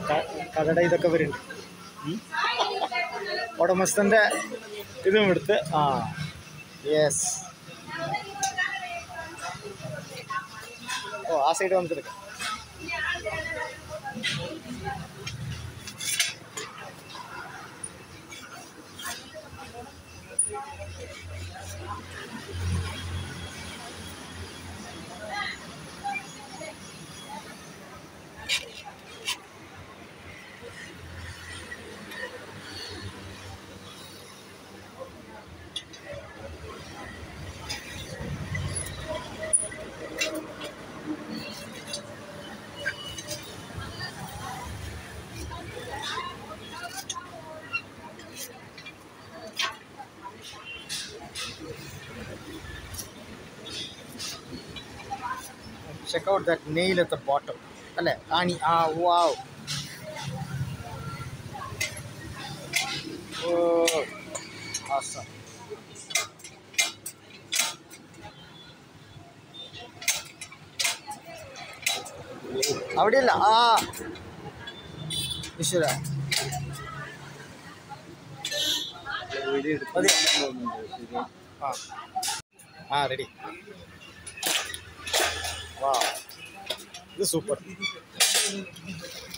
ക- കടയുടെ ഇതൊക്കെ വരുന്നുണ്ട് ഉം. ഉടമസ്ഥൻ്റെ ഇതും എടുത്ത് ആ യെസ് ഓ ആ സൈഡ് നമുക്ക് എടുക്കാം check out that nail at the bottom അല്ലേ ആണി ആ വാവ് ഓ awesome. അവിടെയല്ല ആ ഈശ്വര മതി. ആ ആ റെഡി വാ ഇത് സൂപ്പർ